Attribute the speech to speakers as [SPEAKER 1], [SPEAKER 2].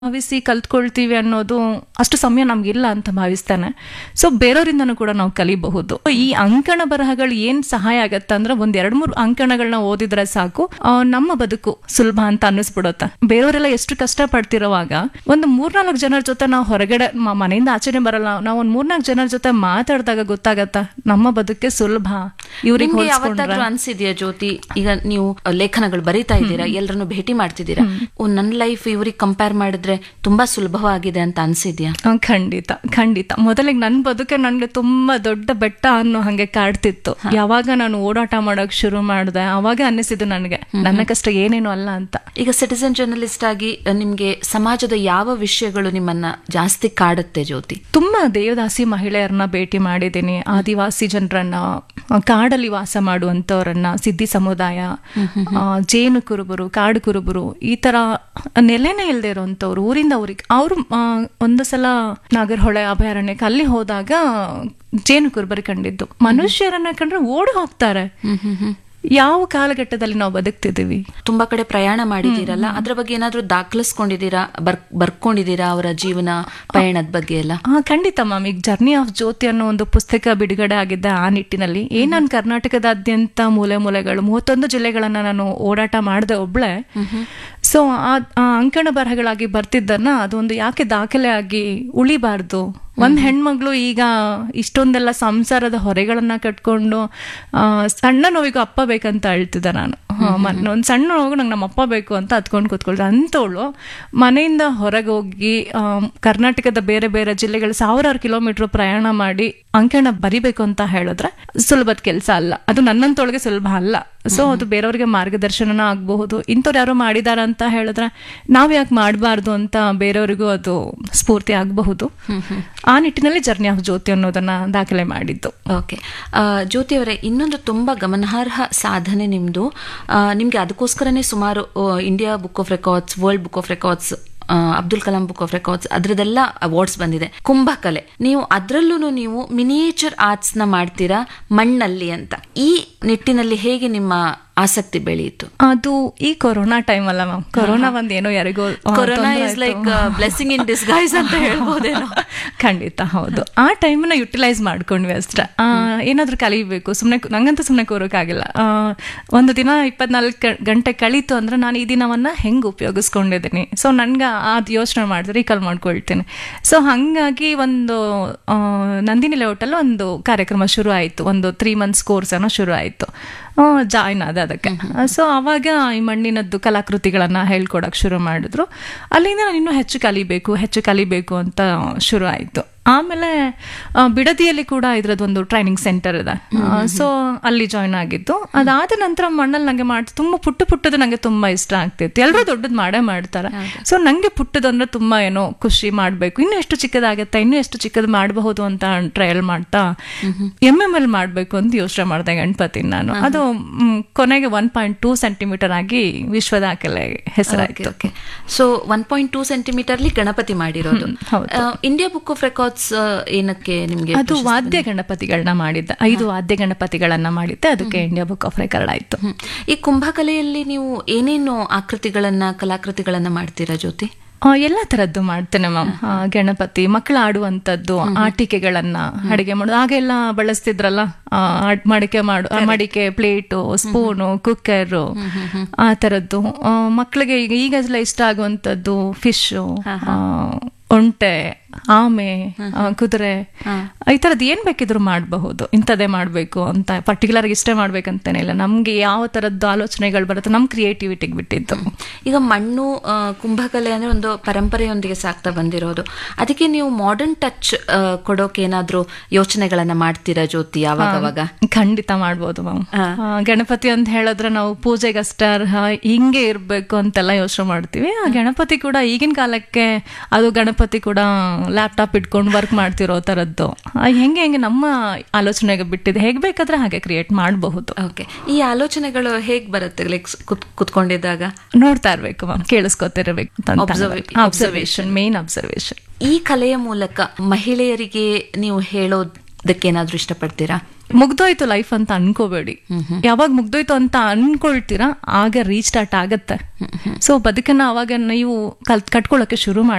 [SPEAKER 1] ಭಾವಿಸಿ ಕಲ್ತ್ಕೊಳ್ತೀವಿ ಅನ್ನೋದು ಅಷ್ಟು ಸಮಯ ನಮ್ಗಿಲ್ಲ ಅಂತ ಭಾವಿಸ್ತಾನೆ ಸೊ ಬೇರೆಯವರಿಂದನೂ ಕೂಡ ನಾವು ಕಲಿಬಹುದು ಈ ಅಂಕಣ ಬರಹಗಳು ಏನ್ ಸಹಾಯ ಆಗತ್ತೆ ಅಂದ್ರೆ ಒಂದ್ ಎರಡ್ ಮೂರು ಅಂಕಣಗಳನ್ನ ಓದಿದ್ರೆ ಸಾಕು ಆ, ನಮ್ಮ ಬದುಕು ಸುಲಭ ಅಂತ ಅನ್ನಿಸ್ಬಿಡುತ್ತೆ ಬೇರೆಯವರೆಲ್ಲ ಎಷ್ಟು ಕಷ್ಟ ಪಡ್ತಿರೋವಾಗ ಒಂದು ಮೂರ್ನಾಲ್ಕು ಜನರ ಜೊತೆ ನಾವು ಹೊರಗಡೆ ಮ- ಮನೆಯಿಂದ ಆಚೆನೆ ಬರಲ್ಲ ನಾವು ಒಂದ್ ಮೂರ್ನಾಲ್ಕು ಜನರ ಜೊತೆ ಮಾತಾಡಿದಾಗ ಗೊತ್ತಾಗತ್ತ ನಮ್ಮ ಬದುಕೆ ಸುಲಭ ಇವ್ರಿಗೆ
[SPEAKER 2] ನಿಮ್ಗೆ
[SPEAKER 1] ಹೋಲಿಸ್ಕೊಂಡ್ರೆ
[SPEAKER 2] ಯಾವತ್ತಾದ್ರೂ ಅನ್ಸಿದ್ಯಾ ಜ್ಯೋತಿ ಈಗ ನೀವು ಲೇಖನಗಳು ಬರೀತಾ ಇದ್ದೀರಾ ಎಲ್ಲರನ್ನು ಭೇಟಿ ಮಾಡ್ತಿದ್ದೀರಾ ಓ ನನ್ನ ಲೈಫ್ ಇವ್ರಿಗೆ ಕಂಪೇರ್ ಮಾಡಿದ್ರೆ ತುಂಬಾ ಸುಲಭವಾಗಿದೆ ಅಂತ ಅನ್ಸಿದ್ಯಾ
[SPEAKER 1] ಆ, ಖಂಡಿತ ಖಂಡಿತ ಮೊದಲಿಗೆ ನನ್ನ ಬದುಕೆ ನನ್ಗೆ ತುಂಬಾ ದೊಡ್ಡ ಬೆಟ್ಟ ಅನ್ನೋ ಹಂಗೆ ಕಾಡ್ತಿತ್ತು ಯಾವಾಗ ನಾನು ಓಡಾಟ ಮಾಡಕ್ ಶುರು ಮಾಡಿದೆ ಅವಾಗ ಅನ್ನಿಸಿದ್ದು ನನಗೆ ನನ್ನ ಕಷ್ಟ ಏನೇನು ಅಲ್ಲ ಅಂತ
[SPEAKER 2] ಈಗ ಸಿಟಿಸನ್ ಜರ್ನಲಿಸ್ಟ್ ಆಗಿ ಅಹ್, ನಿಮ್ಗೆ ಸಮಾಜದ ಯಾವ ವಿಷಯಗಳು ನಿಮ್ಮನ್ನ ಜಾಸ್ತಿ ಕಾಡುತ್ತೆ ಜ್ಯೋತಿ
[SPEAKER 1] ತುಂಬಾ ದೇವದಾಸಿ ಮಹಿಳೆಯರನ್ನ ಭೇಟಿ ಮಾಡಿದ್ದೀನಿ ಆದಿವಾಸಿ ಜನರನ್ನ ಆ, ಕಾಡಲ್ಲಿ ವಾಸ ಮಾಡುವಂತವ್ರನ್ನ ಸಿದ್ಧಿ ಸಮುದಾಯ ಆ, ಜೇನು ಕುರುಬರು ಕಾಡು ಕುರುಬರು ಈ ತರ ನೆಲೆನೇ ಇಲ್ಲದೆ ಇರೋಂಥವ್ರು ಊರಿಂದ ಊರಿಗೆ ಅವರು ಒಂದು ಸಲ ನಾಗರಹೊಳೆ ಅಭಯಾರಣ್ಯಕ್ಕೆ ಅಲ್ಲಿ ಹೋದಾಗ ಜೇನು ಕುರುಬರು ಕಂಡಿದ್ದು ಮನುಷ್ಯರನ್ನ ಕಂಡ್ರೆ ಓಡಿ ಹೋಗ್ತಾರೆ ಯಾವ ಕಾಲಘಟ್ಟದಲ್ಲಿ ನಾವು ಬದುಕ್ತಿದ್ದೀವಿ
[SPEAKER 2] ತುಂಬಾ ಕಡೆ ಪ್ರಯಾಣ ಮಾಡಿದ್ದೀರಲ್ಲ ಅದ್ರ ಬಗ್ಗೆ ಏನಾದ್ರೂ ದಾಖಲಿಸ್ಕೊಂಡಿದ್ದೀರಾ ಬರ್ ಬರ್ಕೊಂಡಿದ್ದೀರಾ ಅವರ ಜೀವನ ಪಯಣದ ಬಗ್ಗೆ ಎಲ್ಲ
[SPEAKER 1] ಹಾ ಖಂಡಿತ ಮ್ಯಾಮ್ ಈಗ ಜರ್ನಿ ಆಫ್ ಜ್ಯೋತಿ ಅನ್ನೋ ಒಂದು ಪುಸ್ತಕ ಬಿಡುಗಡೆ ಆಗಿದ್ದೆ ಆ ನಿಟ್ಟಿನಲ್ಲಿ ಏನ್ ನಾನು ಕರ್ನಾಟಕದಾದ್ಯಂತ ಮೂಲೆ ಮೂಲೆಗಳು ಮೂವತ್ತೊಂದು ಜಿಲ್ಲೆಗಳನ್ನ ನಾನು ಓಡಾಟ ಮಾಡಿದೆ ಒಬ್ಳೆ ಸೊ ಆ ಆ ಅಂಕಣ ಬರಹಗಳಾಗಿ ಬರ್ತಿದ್ದನ್ನ ಅದೊಂದು ಯಾಕೆ ದಾಖಲೆ ಆಗಿ ಉಳಿಬಾರ್ದು ಒಂದ್ ಹೆಣ್ಮಗಳು ಈಗ ಇಷ್ಟೊಂದೆಲ್ಲ ಸಂಸಾರದ ಹೊರೆಗಳನ್ನ ಕಟ್ಕೊಂಡು ಆ, ಸಣ್ಣ ನೋವಿಗೂ ಅಪ್ಪ ಬೇಕಂತ ಅಳ್ತಿದ್ದೆ ನಾನು ಮೊನ್ನೆ ಒಂದು ಸಣ್ಣ ನೋವು ನಂಗೆ ನಮ್ಮ ಅಪ್ಪ ಬೇಕು ಅಂತ ಹತ್ಕೊಂಡು ಕೂತ್ಕೊಳ್ದೆ ಅಂಥವಳು ಮನೆಯಿಂದ ಹೊರಗೆ ಹೋಗಿ ಆ, ಕರ್ನಾಟಕದ ಬೇರೆ ಬೇರೆ ಜಿಲ್ಲೆಗಳು ಸಾವಿರಾರು ಕಿಲೋಮೀಟರ್ ಪ್ರಯಾಣ ಮಾಡಿ ಅಂಕಣ ಬರಿಬೇಕು ಅಂತ ಹೇಳಿದ್ರೆ ಸುಲಭದ ಕೆಲಸ ಅಲ್ಲ ಅದು ನನ್ನಂತೊಳಗೆ ಸುಲಭ ಅಲ್ಲ ಸೊ ಅದು ಬೇರೆಯವ್ರಿಗೆ ಮಾರ್ಗದರ್ಶನನ ಆಗಬಹುದು ಇಂಥವ್ರು ಯಾರೋ ಮಾಡಿದಾರ ಅಂತ ಹೇಳಿದ್ರೆ ನಾವ್ ಯಾಕೆ ಮಾಡಬಾರ್ದು ಅಂತ ಬೇರೆಯವ್ರಿಗೂ ಅದು ಸ್ಫೂರ್ತಿ ಆಗಬಹುದು ಆ ನಿಟ್ಟಿನಲ್ಲಿ ಜರ್ನಿ ಆಫ್ ಜ್ಯೋತಿ ಅನ್ನೋದನ್ನ ದಾಖಲೆ ಮಾಡಿದ್ದು
[SPEAKER 2] ಓಕೆ ಜ್ಯೋತಿ ಅವರೇ ಇನ್ನೊಂದು ತುಂಬಾ ಗಮನಾರ್ಹ ಸಾಧನೆ ನಿಮ್ದು ಆ, ನಿಮ್ಗೆ ಅದಕ್ಕೋಸ್ಕರನೇ ಸುಮಾರು India book of records world book of records Abdul Kalam book of records ಅದ್ರದ್ದೆಲ್ಲ ಅವಾರ್ಡ್ಸ್ ಬಂದಿದೆ ಕುಂಭಕಲೆ ನೀವು ಅದ್ರಲ್ಲೂ ನೀವು ಮಿನಿಯೇಚರ್ ಆರ್ಟ್ಸ್ ನ ಮಾಡ್ತೀರಾ ಮಣ್ಣಲ್ಲಿ ಅಂತ ಈ ನಿಟ್ಟಿನಲ್ಲಿ ಹೇಗೆ ನಿಮ್ಮ ಆಸಕ್ತಿ ಬೆಳೆಯಿತು
[SPEAKER 1] ಅದು ಈ ಕೊರೋನಾ ಟೈಮ್ ಅಲ್ಲ ಮ್ಯಾಮ್ ಕೊರೋನಾ ಒಂದ್ ಏನೋ ಯಾರಿಗೋ ಆ,
[SPEAKER 2] ಕೊರೋನಾ
[SPEAKER 1] ತೊಂದ್ರೆ
[SPEAKER 2] ಇಸ್
[SPEAKER 1] ಆಯ್ತು.
[SPEAKER 2] ಲೈಕ್ ಬ್ಲೆಸ್ಸಿಂಗ್ ಇನ್ ಡಿಸ್ಗೈಸ್ ಅಂತ ಹೇಳ್ಬೋದೇನೋ
[SPEAKER 1] ಖಂಡಿತ ಹೌದು ಆ ಟೈಮ್ನ ಯುಟಿಲೈಸ್ ಮಾಡ್ಕೊಂಡ್ವಿ ಅಷ್ಟೇ ಆ, ಏನಾದ್ರೂ ಕಲಿಬೇಕು ಸುಮ್ಮನೆ ನಂಗಂತೂ ಸುಮ್ಮನೆ ಕೂರೋಕ್ಕಾಗಿಲ್ಲ ಆ, ಒಂದು ದಿನ ಇಪ್ಪತ್ನಾಲ್ಕು ಗಂಟೆ ಕಳೀತು ಅಂದ್ರೆ ನಾನು ಈ ದಿನವನ್ನ ಹೆಂಗ್ ಉಪಯೋಗಿಸ್ಕೊಂಡಿದ್ದೀನಿ ಸೊ ನನ್ಗೆ ಅದು ಯೋಚನೆ ಮಾಡಿದ್ರೆ ರೀಕಾಲ್ ಮಾಡ್ಕೊಳ್ತೀನಿ ಸೊ ಹಂಗಾಗಿ ಒಂದು ಆ, ನಂದಿನಿ ಲೇಔಟಲ್ಲಿ ಒಂದು ಕಾರ್ಯಕ್ರಮ ಶುರು ಆಯಿತು ಒಂದು ತ್ರೀ ಮಂತ್ಸ್ ಕೋರ್ಸ್ ಏನೋ ಶುರು ಆಯಿತು ಜಾಯ್ನ್ ಆದ ಅದಕ್ಕೆ ಸೊ ಅವಾಗ ಈ ಮಣ್ಣಿನದ್ದು ಕಲಾಕೃತಿಗಳನ್ನ ಹೇಳ್ಕೊಡಕ್ ಶುರು ಮಾಡಿದ್ರು ಅಲ್ಲಿಂದ ನಾನು ಇನ್ನೂ ಹೆಚ್ಚು ಕಲಿಬೇಕು ಹೆಚ್ಚು ಕಲಿಬೇಕು ಅಂತ ಶುರು ಆಯಿತು ಆಮೇಲೆ ಆ, ಬಿಡದಿಯಲ್ಲಿ ಕೂಡ ಇದ್ರದ್ದೊಂದು ಟ್ರೈನಿಂಗ್ ಸೆಂಟರ್ ಇದೆ ಸೊ ಅಲ್ಲಿ ಜಾಯ್ನ್ ಆಗಿದ್ದು ಅದಾದ ನಂತರ ಮಣ್ಣಲ್ಲಿ ನಂಗೆ ಮಾಡಿ ತುಂಬಾ ಪುಟ್ಟ ಪುಟ್ಟದು ನಂಗೆ ತುಂಬಾ ಇಷ್ಟ ಆಗ್ತಿತ್ತು ಎಲ್ಲರೂ ದೊಡ್ಡದು ಮಾಡೇ ಮಾಡ್ತಾರೆ ಸೊ ನಂಗೆ ಪುಟ್ಟದಂದ್ರೆ ತುಂಬಾ ಏನೋ ಖುಷಿ ಮಾಡ್ಬೇಕು ಇನ್ನು ಎಷ್ಟು ಚಿಕ್ಕದಾಗತ್ತೆ ಇನ್ನು ಎಷ್ಟು ಚಿಕ್ಕದು ಮಾಡಬಹುದು ಅಂತ ಟ್ರಯಲ್ ಮಾಡ್ತಾ ಎಮ್ ಎಮ್ ಎಲ್ ಮಾಡ್ಬೇಕು ಅಂತ ಯೋಚನೆ ಮಾಡಿದೆ ಗಣಪತಿ ನಾನು ಅದು ಮ್, ಕೊನೆಗೆ ಒನ್ ಪಾಯಿಂಟ್ ಟೂ ಸೆಂಟಿಮೀಟರ್ ಆಗಿ ವಿಶ್ವ ದಾಖಲೆ ಹೆಸರಾಯ್ತು
[SPEAKER 2] okay so one point two ಸೆಂಟಿಮೀಟರ್ಲಿ ಗಣಪತಿ ಮಾಡಿರೋದು
[SPEAKER 1] ಹೌದು.
[SPEAKER 2] ಇಂಡಿಯಾ ಬುಕ್ ಆಫ್ ರೆಕಾರ್ಡ್ಸ್ ಏನಕ್ಕೆ ನಿಮ್ಗೆ
[SPEAKER 1] ಅದು ವಾದ್ಯ ಗಣಪತಿಗಳನ್ನ ಮಾಡಿದ್ದೆ ಐದು ವಾದ್ಯ ಗಣಪತಿಗಳನ್ನ ಮಾಡಿದ್ದೆ ಅದಕ್ಕೆ ಇಂಡಿಯಾ ಬುಕ್ ಆಫ್ ರೆಕಾರ್ಡ್ ಆಯ್ತು
[SPEAKER 2] ಹ್ಮ್. ಈ ಕುಂಭಕಲೆಯಲ್ಲಿ ನೀವು ಏನೇನು ಆಕೃತಿಗಳನ್ನ ಕಲಾಕೃತಿಗಳನ್ನ ಮಾಡ್ತೀರಾ ಜ್ಯೋತಿ
[SPEAKER 1] ಆ, ಎಲ್ಲಾ ತರದ್ದು ಮಾಡ್ತೇನೆ ಮ್ಯಾಮ್ ಗಣಪತಿ ಮಕ್ಕಳು ಆಡುವಂತದ್ದು ಆಟಿಕೆಗಳನ್ನ ಅಡಿಗೆ ಮಾಡೋದು ಆಗೆಲ್ಲ ಬಳಸ್ತಿದ್ರಲ್ಲ ಆ, ಅಡ್- ಮಡಿಕೆ ಮಾಡು ಆ, ಮಡಿಕೆ ಪ್ಲೇಟು ಸ್ಪೂನು ಕುಕ್ಕರು ಆ ತರದ್ದು ಆ, ಮಕ್ಕಳಿಗೆ ಈಗ ಈಗೆಲ್ಲ ಇಷ್ಟ ಆಗುವಂತದ್ದು ಫಿಶ್ ಒಂಟೆ ಆಮೆ ಆ, ಕುದುರೆ ಈ ತರದ್ ಏನ್ ಬೇಕಿದ್ರು ಮಾಡಬಹುದು ಇಂಥದ್ದೇ ಮಾಡ್ಬೇಕು ಅಂತ ಪರ್ಟಿಕ್ಯುಲರ್ ಇಷ್ಟೇ ಮಾಡ್ಬೇಕಂತೇನಿಲ್ಲ ನಮ್ಗೆ ಯಾವ ತರದ್ದು ಆಲೋಚನೆಗಳು ಬರುತ್ತೆ ನಮ್ ಕ್ರಿಯೇಟಿವಿಟಿಗೆ ಬಿಟ್ಟಿದ್ದು
[SPEAKER 2] ಈಗ ಮಣ್ಣು ಆ, ಕುಂಭಕಲೆ ಅಂದ್ರೆ ಒಂದು ಪರಂಪರೆಯೊಂದಿಗೆ ಸಾಕ್ತಾ ಬಂದಿರೋದು ಅದಕ್ಕೆ ನೀವು ಮಾಡರ್ನ್ ಟಚ್ ಕೊಡೋಕೆ ಏನಾದ್ರೂ ಯೋಚನೆಗಳನ್ನ ಮಾಡ್ತೀರಾ ಜ್ಯೋತಿ ಯಾವಾಗ ಅವಾಗ
[SPEAKER 1] ಖಂಡಿತ ಮಾಡ್ಬೋದು ಮ್ಯಾಮ್ ಗಣಪತಿ ಅಂತ ಹೇಳಿದ್ರೆ ನಾವು ಪೂಜೆಗಷ್ಟೇ ಅರ್ಹ ಹಿಂಗೆ ಇರ್ಬೇಕು ಅಂತೆಲ್ಲ ಯೋಚನೆ ಮಾಡ್ತೀವಿ ಆ ಗಣಪತಿ ಕೂಡ ಈಗಿನ ಕಾಲಕ್ಕೆ ಅದು ಗಣಪತಿ ಕೂಡ ಲ್ಯಾಪ್ಟಾಪ್ ಇಟ್ಕೊಂಡು ವರ್ಕ್ ಮಾಡ್ತಿರೋ ತರದ್ದು ಆ, ಹೆಂಗೆ ಹೆಂಗೆ ನಮ್ಮ ಆಲೋಚನೆಗೆ ಬಿಟ್ಟಿದೆ ಹೇಗ್ ಬೇಕಾದ್ರೆ ಹಾಗೆ ಕ್ರಿಯೇಟ್ ಮಾಡಬಹುದು
[SPEAKER 2] ಓಕೆ ಈ ಆಲೋಚನೆಗಳು ಹೇಗ್ ಬರುತ್ತೆ ಲೈಕ್ ಕುತ್ಕೊಂಡಿದ್ದಾಗ
[SPEAKER 1] ನೋಡ್ತಾ ಇರ್ಬೇಕು ಮ್ಯಾಮ್ ಕೇಳಿಸ್ಕೊತಿರ್ಬೇಕು
[SPEAKER 2] Observa-
[SPEAKER 1] ಅಬ್ಸರ್ವೇಷನ್ ಮೇನ್ ಅಬ್ಸರ್ವೇಷನ್
[SPEAKER 2] ಈ ಕಲೆಯ ಮೂಲಕ ಮಹಿಳೆಯರಿಗೆ ನೀವು ಹೇಳೋದಕ್ಕೆ ಏನಾದ್ರೂ ಇಷ್ಟಪಡ್ತೀರಾ
[SPEAKER 1] ಮುಗ್ದೋಯ್ತು ಲೈಫ್ ಅಂತ ಅನ್ಕೋಬೇಡಿ ಯಾವಾಗ ಮುಗ್ದೋಯ್ತು ಅಂತ ಅನ್ಕೊಳ್ತೀರಾ ಆಗ ರೀಸ್ಟಾರ್ಟ್ ಆಗತ್ತೆ ಸೊ ಬದುಕನ್ನ ಅವಾಗ ನೀವು ಕಲ್ ಕಟ್ಕೊಳಕ್ಕೆ ಶುರು